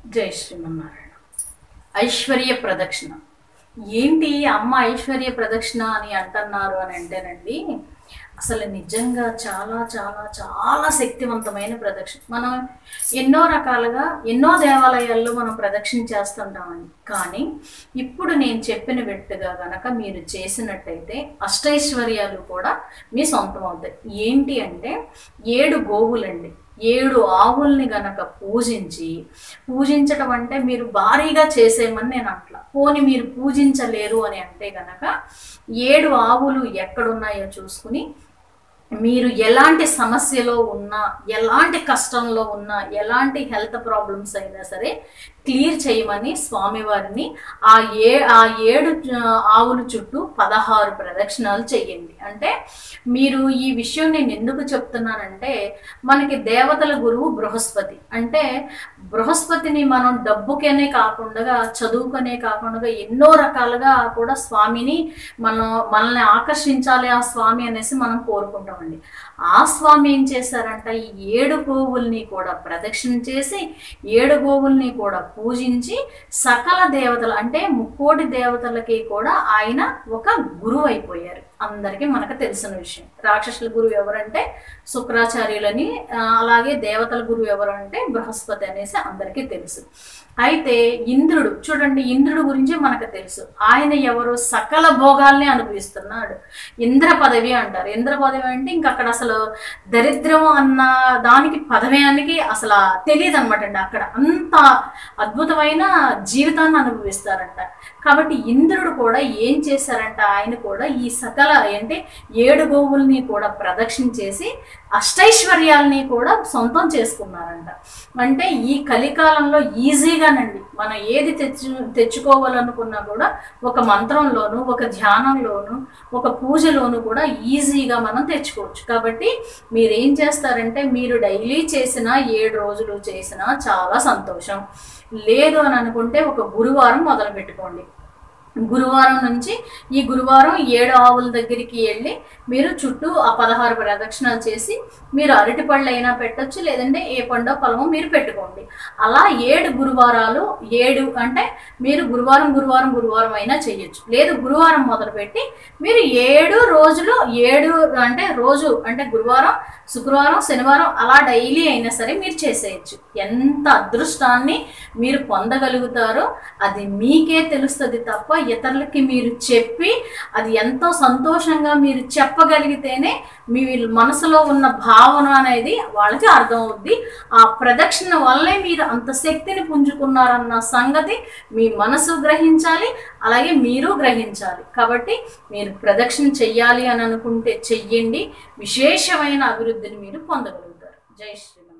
జై శ్రీమన్నారాయణ ఐశ్వర్య ప్రదక్షిణ ఏంటి అమ్మ ఐశ్వర్య ప్రదక్షిణ అని అంటున్నారు అని అంటేనండి అసలు నిజంగా చాలా చాలా చాలా శక్తివంతమైన ప్రదక్షిణ మనం ఎన్నో రకాలుగా ఎన్నో దేవాలయాల్లో మనం ప్రదక్షిణ చేస్తుంటామండి కానీ ఇప్పుడు నేను చెప్పిన వెట్టుగా గనక మీరు చేసినట్టయితే అష్టైశ్వర్యాలు కూడా మీ సొంతం అవుతాయి ఏంటి అంటే ఏడు గోవులండి ఏడు ఆవుల్ని గనక పూజించి పూజించడం అంటే మీరు భారీగా చేసేయమని నేను అట్లా పోని మీరు పూజించలేరు అని అంటే గనక ఏడు ఆవులు ఎక్కడున్నాయో చూసుకుని మీరు ఎలాంటి సమస్యలో ఉన్నా ఎలాంటి కష్టంలో ఉన్నా ఎలాంటి హెల్త్ ప్రాబ్లమ్స్ అయినా సరే క్లియర్ చేయమని స్వామివారిని ఆ ఏ ఆ ఏడు ఆ, ఆవుల చుట్టూ పదహారు ప్రదక్షిణాలు చెయ్యండి అంటే మీరు ఈ విషయం నేను ఎందుకు చెప్తున్నానంటే మనకి దేవతల గురువు బృహస్పతి అంటే బృహస్పతిని మనం డబ్బుకనే కాకుండా చదువుకనే కాకుండా ఎన్నో రకాలుగా కూడా స్వామిని మనం మనల్ని ఆకర్షించాలి ఆ స్వామి అనేసి మనం కోరుకుంటామండి ఆ స్వామి ఏం చేశారంట ఈ ఏడు గోవుల్ని కూడా ప్రదక్షిణ చేసి ఏడు గోవుల్ని కూడా పూజించి సకల దేవతలు అంటే ముక్కోటి దేవతలకి కూడా ఆయన ఒక గురువు అయిపోయారు అందరికీ మనకు తెలిసిన విషయం రాక్షసుల గురువు ఎవరంటే శుక్రాచార్యులని ఆ, అలాగే దేవతల గురువు ఎవరు అంటే బృహస్పతి అనేసి అందరికీ తెలుసు అయితే ఇంద్రుడు చూడండి ఇంద్రుడు గురించి మనకు తెలుసు ఆయన ఎవరు సకల భోగాల్ని అనుభవిస్తున్నాడు ఇంద్ర పదవి అంటారు ఇంద్ర పదవి అంటే ఇంక అక్కడ అసలు దరిద్రం అన్న దానికి పదవేయానికి అసలు తెలియదు అనమాట అండి అక్కడ అంత అద్భుతమైన జీవితాన్ని అనుభవిస్తారంట కాబట్టి ఇంద్రుడు కూడా ఏం చేశారంట ఆయన కూడా ఈ సకల అంటే ఏడు గోవుల్ని కూడా ప్రదక్షిణ చేసి అష్టైశ్వర్యాల్ని కూడా సొంతం చేసుకున్నారంట అంటే ఈ కలికాలంలో ఈజీగానండి మనం ఏది తెచ్చు తెచ్చుకోవాలనుకున్నా కూడా ఒక మంత్రంలోను ఒక ధ్యానంలోను ఒక పూజలోను కూడా ఈజీగా మనం తెచ్చుకోవచ్చు కాబట్టి మీరు ఏం చేస్తారంటే మీరు డైలీ చేసిన ఏడు రోజులు చేసినా చాలా సంతోషం లేదు అని అనుకుంటే ఒక గురువారం మొదలు పెట్టుకోండి గురువారం నుంచి ఈ గురువారం ఏడు ఆవుల దగ్గరికి వెళ్ళి మీరు చుట్టూ ఆ పదహారు ప్రదక్షిణాలు చేసి మీరు అరటి పళ్ళు అయినా పెట్టొచ్చు లేదంటే ఏ పండో పొలమో మీరు పెట్టుకోండి అలా ఏడు గురువారాలు ఏడు అంటే మీరు గురువారం గురువారం గురువారం అయినా చేయొచ్చు లేదు గురువారం మొదలుపెట్టి మీరు ఏడు రోజులు ఏడు అంటే రోజు అంటే గురువారం శుక్రవారం శనివారం అలా డైలీ అయినా సరే మీరు చేసేయచ్చు ఎంత అదృష్టాన్ని మీరు పొందగలుగుతారో అది మీకే తెలుస్తుంది తప్ప ఇతరులకి మీరు చెప్పి అది ఎంతో సంతోషంగా మీరు చెప్పగలిగితేనే మీ మనసులో ఉన్న భావన అనేది వాళ్ళకి అర్థం అవుద్ది ఆ ప్రదక్షిణ వల్లే మీరు అంత శక్తిని పుంజుకున్నారన్న సంగతి మీ మనసు గ్రహించాలి అలాగే మీరు గ్రహించాలి కాబట్టి మీరు ప్రదక్షిణ చెయ్యాలి అని అనుకుంటే చెయ్యండి విశేషమైన అభివృద్ధిని మీరు పొందగలుగుతారు జై శ్రీరామ్